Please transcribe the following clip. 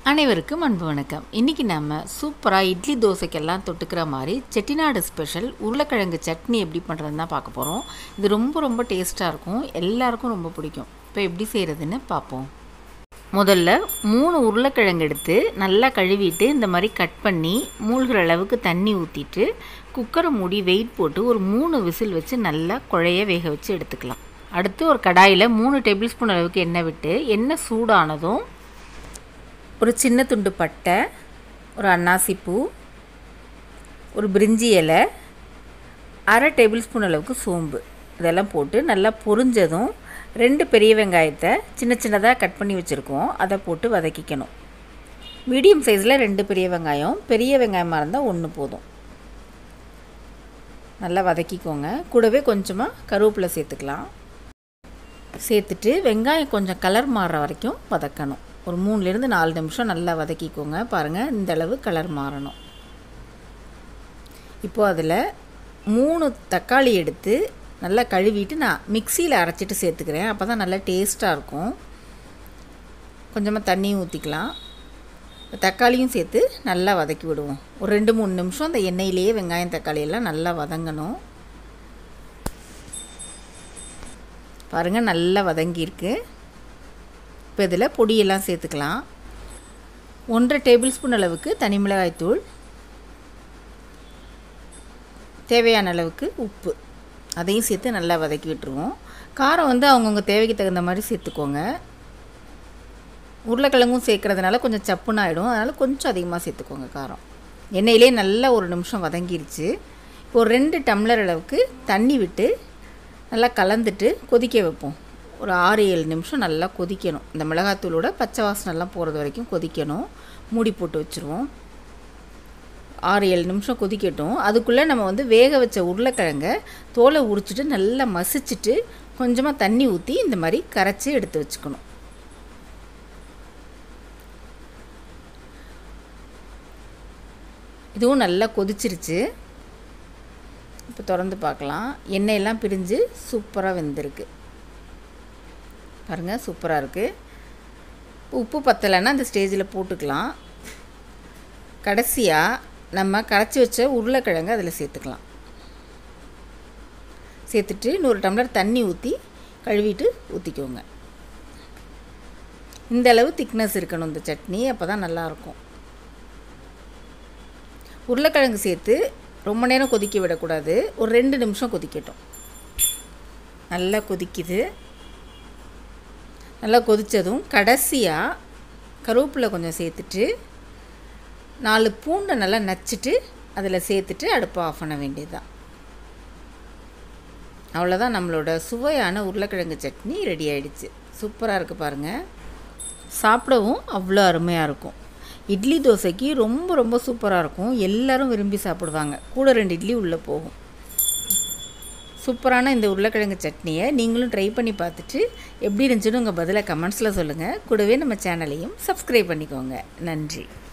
அனைவருக்கும் அன்பு வணக்கம் இன்றைக்கி நம்ம சூப்பராக இட்லி தோசைக்கெல்லாம் தொட்டுக்கிற மாதிரி செட்டிநாடு ஸ்பெஷல் உருளைக்கிழங்கு சட்னி எப்படி பண்ணுறதுன்னு தான் பார்க்க போகிறோம் இது ரொம்ப ரொம்ப டேஸ்ட்டாக இருக்கும் எல்லாருக்கும் ரொம்ப பிடிக்கும் இப்போ எப்படி செய்கிறதுன்னு பார்ப்போம் முதல்ல மூணு உருளைக்கிழங்கு எடுத்து நல்லா கழுவிட்டு இந்த மாதிரி கட் பண்ணி மூழ்கிற அளவுக்கு தண்ணி ஊற்றிட்டு குக்கரை மூடி வெயிட் போட்டு ஒரு மூணு விசில் வச்சு நல்லா குழைய வேக வச்சு எடுத்துக்கலாம் அடுத்து ஒரு கடாயில் மூணு டேபிள் ஸ்பூன் அளவுக்கு எண்ணெய் விட்டு எண்ணெய் சூடானதும் ஒரு சின்ன துண்டு பட்டை ஒரு அன்னாசிப்பூ ஒரு பிரிஞ்சி இலை அரை டேபிள் ஸ்பூன் அளவுக்கு சோம்பு இதெல்லாம் போட்டு நல்லா பொரிஞ்சதும் ரெண்டு பெரிய வெங்காயத்தை சின்ன சின்னதாக கட் பண்ணி வச்சுருக்கோம் அதை போட்டு வதக்கிக்கணும் மீடியம் சைஸில் ரெண்டு பெரிய வெங்காயம் பெரிய வெங்காயமாக இருந்தால் ஒன்று போதும் நல்லா வதக்கிக்கோங்க கூடவே கொஞ்சமாக கருவேப்பிலை சேர்த்துக்கலாம் சேர்த்துட்டு வெங்காயம் கொஞ்சம் கலர் மாறுற வரைக்கும் வதக்கணும் ஒரு மூணுலேருந்து நாலு நிமிஷம் நல்லா வதக்கிக்கோங்க பாருங்கள் இந்த அளவு கலர் மாறணும் இப்போது அதில் மூணு தக்காளி எடுத்து நல்லா கழுவிட்டு நான் மிக்சியில் அரைச்சிட்டு சேர்த்துக்கிறேன் அப்போ தான் நல்லா டேஸ்ட்டாக இருக்கும் கொஞ்சமாக தண்ணியும் ஊற்றிக்கலாம் தக்காளியும் சேர்த்து நல்லா வதக்கி விடுவோம் ஒரு ரெண்டு மூணு நிமிஷம் அந்த எண்ணெயிலேயே வெங்காயம் தக்காளி எல்லாம் நல்லா வதங்கணும் பாருங்கள் நல்லா வதங்கியிருக்கு இப்போ இதில் பொடியெல்லாம் சேர்த்துக்கலாம் ஒன்றரை டேபிள் ஸ்பூன் அளவுக்கு தனி மிளகாய்த்தூள் தேவையான அளவுக்கு உப்பு அதையும் சேர்த்து நல்லா வதக்கி விட்டுருவோம் காரம் வந்து அவங்கவுங்க தேவைக்கு தகுந்த மாதிரி சேர்த்துக்கோங்க உருளைக்கிழங்கும் சேர்க்குறதுனால கொஞ்சம் சப்புன்னு ஆகிடும் அதனால் கொஞ்சம் அதிகமாக சேர்த்துக்கோங்க காரம் எண்ணெயிலே நல்லா ஒரு நிமிஷம் வதங்கிருச்சு இப்போ ஒரு ரெண்டு டம்ளர் அளவுக்கு தண்ணி விட்டு நல்லா கலந்துட்டு கொதிக்க வைப்போம் ஒரு ஆறு ஏழு நிமிஷம் நல்லா கொதிக்கணும் இந்த மிளகாத்தூளோட பச்சை வாசனைலாம் போகிறது வரைக்கும் கொதிக்கணும் மூடி போட்டு வச்சுருவோம் ஆறு ஏழு நிமிஷம் கொதிக்கட்டும் அதுக்குள்ளே நம்ம வந்து வேக வச்ச உருளைக்கிழங்க தோலை உரிச்சிட்டு நல்லா மசிச்சுட்டு கொஞ்சமாக தண்ணி ஊற்றி இந்த மாதிரி கரைச்சி எடுத்து வச்சுக்கணும் இதுவும் நல்லா கொதிச்சிருச்சு இப்போ திறந்து பார்க்கலாம் எண்ணெயெல்லாம் பிரிஞ்சு சூப்பராக வெந்திருக்கு பாருங்கள் சூப்பராக இருக்குது உப்பு பத்தலைன்னா அந்த ஸ்டேஜில் போட்டுக்கலாம் கடைசியாக நம்ம கரைச்சி வச்ச உருளைக்கிழங்கு அதில் சேர்த்துக்கலாம் சேர்த்துட்டு நூறு டம்ளர் தண்ணி ஊற்றி கழுவிட்டு ஊற்றிக்கோங்க இந்த அளவு திக்னஸ் இருக்கணும் இந்த சட்னி அப்போ தான் நல்லாயிருக்கும் உருளைக்கிழங்கு சேர்த்து ரொம்ப நேரம் கொதிக்க விடக்கூடாது ஒரு ரெண்டு நிமிஷம் கொதிக்கட்டும் நல்லா கொதிக்குது நல்லா கொதித்ததும் கடைசியாக கருவேப்பிலை கொஞ்சம் சேர்த்துட்டு நாலு பூண்டை நல்லா நச்சுட்டு அதில் சேர்த்துட்டு அடுப்பை ஆஃப் பண்ண வேண்டியது தான் அவ்வளோதான் நம்மளோட சுவையான உருளைக்கிழங்கு சட்னி ரெடி ஆகிடுச்சு சூப்பராக இருக்குது பாருங்கள் சாப்பிடவும் அவ்வளோ அருமையாக இருக்கும் இட்லி தோசைக்கு ரொம்ப ரொம்ப சூப்பராக இருக்கும் எல்லோரும் விரும்பி சாப்பிடுவாங்க கூட ரெண்டு இட்லி உள்ளே போகும் சூப்பரான இந்த உருளைக்கிழங்கு சட்னியை நீங்களும் ட்ரை பண்ணி பார்த்துட்டு எப்படி இருந்துச்சுன்னு உங்கள் பதிலை கமெண்ட்ஸில் சொல்லுங்கள் கூடவே நம்ம சேனலையும் சப்ஸ்கிரைப் பண்ணிக்கோங்க நன்றி